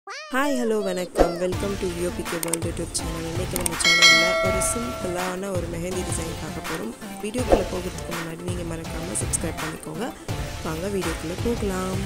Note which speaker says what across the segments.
Speaker 1: hi hello வணக்கம் welcome to UPK world YouTube channel இன்றைக்கி நம்ம சேனலில் ஒரு சிம்பிளான ஒரு மெஹந்தி டிசைன் பார்க்க போகிறோம் வீடியோக்குள்ளே போகிறதுக்கு முன்னாடி நீங்கள் மறக்காமல் சப்ஸ்கிரைப் பண்ணிக்கோங்க வாங்க வீடியோக்குள்ளே போகலாம்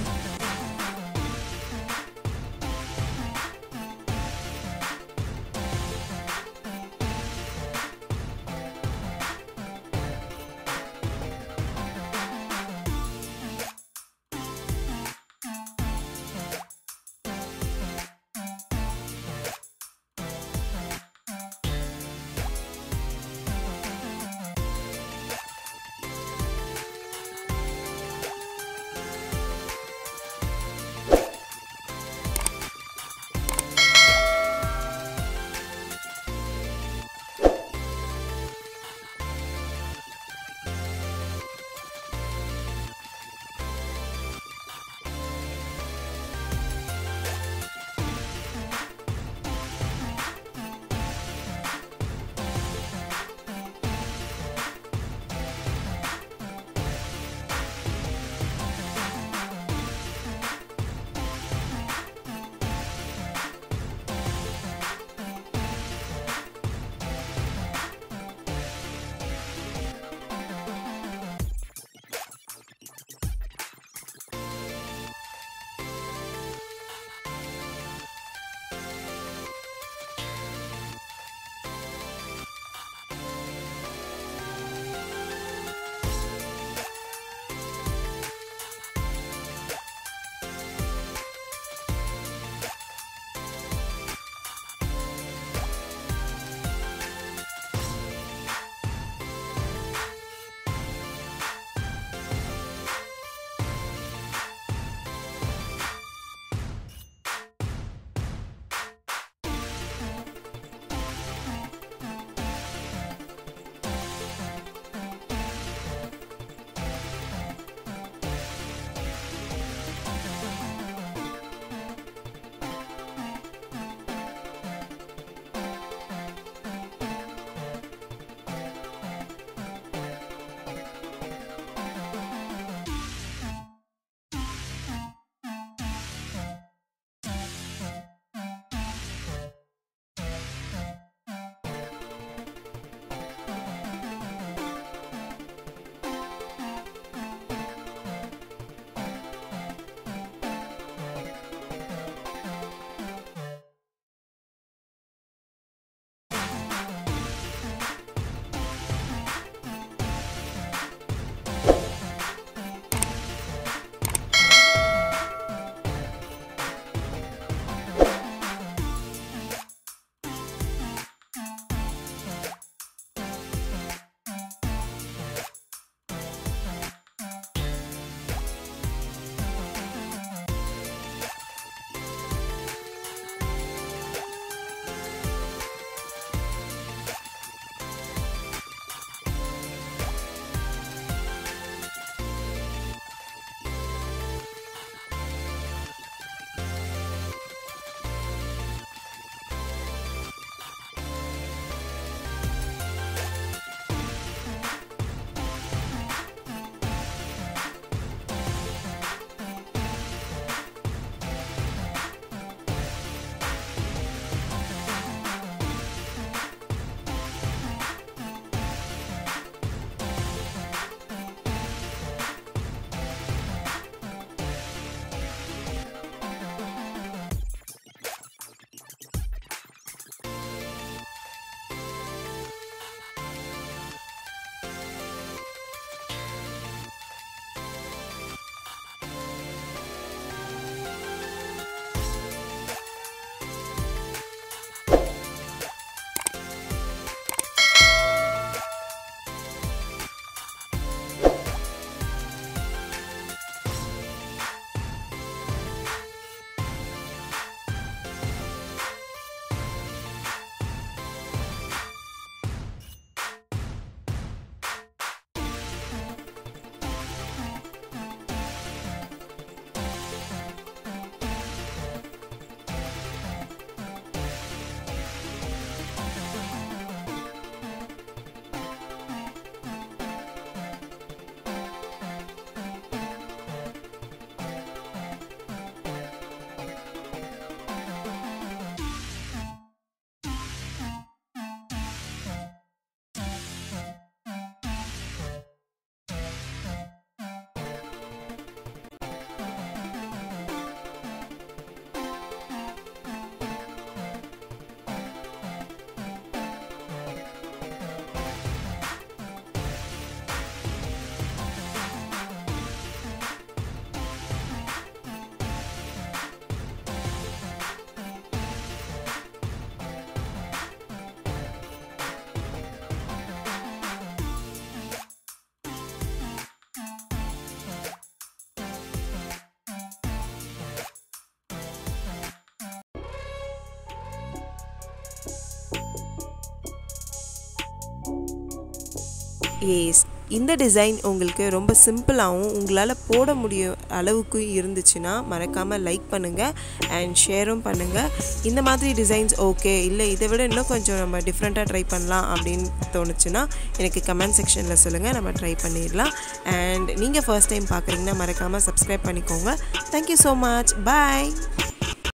Speaker 1: ஏஸ் இந்த டிசைன் உங்களுக்கு ரொம்ப சிம்பிளாகவும் உங்களால் போட முடிய அளவுக்கு இருந்துச்சுன்னா மறக்காமல் லைக் பண்ணுங்கள் அண்ட் ஷேரும் பண்ணுங்கள் இந்த மாதிரி டிசைன்ஸ் ஓகே இல்லை இதை விட இன்னும் கொஞ்சம் நம்ம டிஃப்ரெண்ட்டாக ட்ரை பண்ணலாம் அப்படின்னு தோணுச்சுன்னா எனக்கு கமெண்ட் செக்ஷனில் சொல்லுங்கள் நம்ம ட்ரை பண்ணிடலாம் அண்ட் நீங்கள் ஃபர்ஸ்ட் டைம் பார்க்குறீங்கன்னா மறக்காமல் சப்ஸ்கிரைப் பண்ணிக்கோங்க தேங்க்யூ ஸோ மச் பாய்